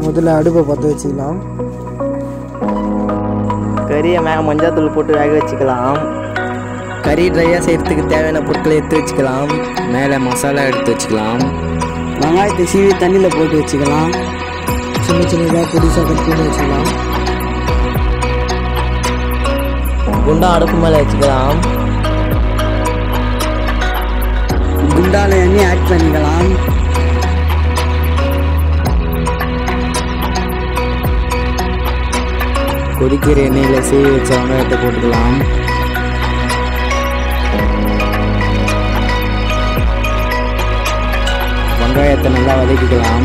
முதல்ல அடுப்பை பற்ற வச்சுக்கலாம் கறியை மேலே மஞ்சாத்தூள் போட்டு வேக வச்சுக்கலாம் கறி ட்ரையாக செய்கிறதுக்கு தேவையான பொருட்களை எடுத்து வச்சுக்கலாம் மேலே மசாலா எடுத்து வச்சுக்கலாம் வெங்காயத்தை சீவி தண்ணியில் போட்டு வச்சுக்கலாம் சின்ன சின்னதாக பொடிசாக கட் பண்ணி வச்சுக்கலாம் குண்டா அடுப்பு மேலே வச்சுக்கலாம் குண்டால எண்ணெய் ஆட் பண்ணிக்கலாம் கொதிக்கிற எண்ணெயில் சீவி வச்ச வெங்காயத்தை போட்டுக்கலாம் வெங்காயத்தை நல்லா வதக்கிக்கலாம்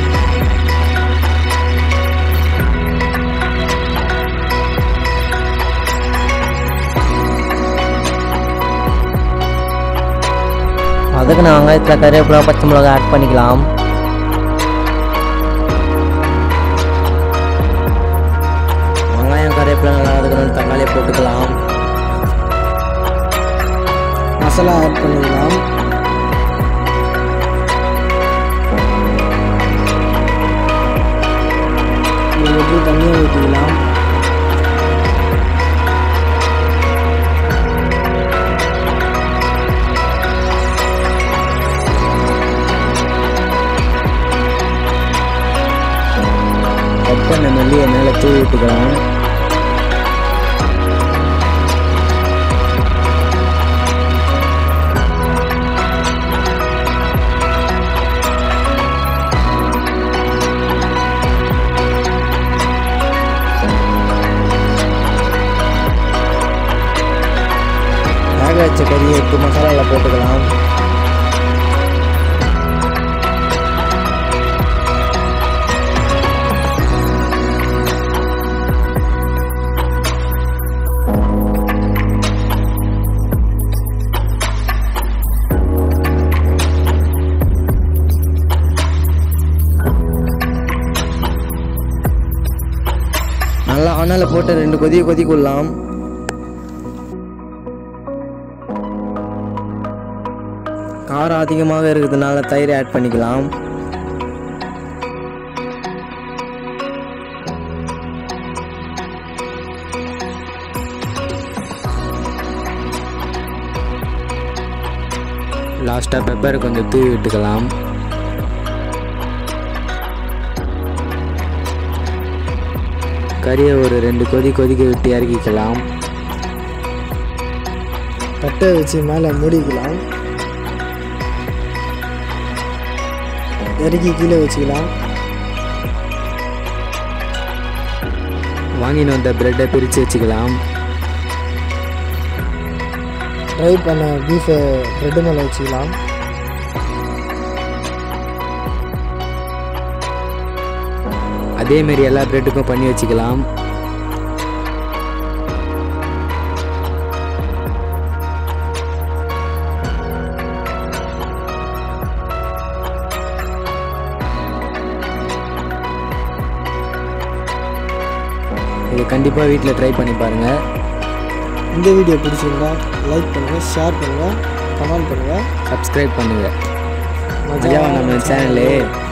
அதுக்கு நான் வெங்காயத்தில் கறிவேப்பிலை பச்சை மிளகாய் ஆட் பண்ணிக்கலாம் வெங்காயம் கறிவேப்பிலை நல்லா வதக்கணும் தக்காளியை போட்டுக்கலாம் மசாலா ஆட் பண்ணிக்கலாம் எப்படி தண்ணியை ஊற்றிக்கலாம் கட் பண்ண மல்லியை மேலே தூவி விட்டுக்கலாம் வேக வச்ச கறியை எடுத்து மசாலாவில் போட்டுக்கலாம் நல்லா அனலில் போட்டு ரெண்டு கொதி கொதிக்குள்ளலாம் காரம் அதிகமாக இருக்கிறதுனால தயிர் ஆட் பண்ணிக்கலாம் லாஸ்ட்டாக பெப்பர் கொஞ்சம் தூவி விட்டுக்கலாம் கறியை ஒரு ரெண்டு கொதி கொதிக்க விட்டு இறக்கிக்கலாம் தட்டை வச்சு மேலே மூடிக்கலாம் இறக்கி கீழே வச்சுக்கலாம் வாங்கின்னு வந்த ப்ரெட்டை பிரித்து வச்சுக்கலாம் ஃப்ரை பண்ண பீஃபை ப்ரெட்டு மேலே வச்சுக்கலாம் அதேமாரி எல்லா ப்ரெட்டுக்கும் பண்ணி வச்சுக்கலாம் இது கண்டிப்பாக வீட்டில் ட்ரை பண்ணி பாருங்கள் இந்த வீடியோ பிடிச்சிருந்தா லைக் பண்ணுங்கள் ஷேர் பண்ணுங்கள் கமெண்ட் பண்ணுங்கள் சப்ஸ்கிரைப் பண்ணுங்கள் மஜாவா மஜாவா நம்ம சேனலு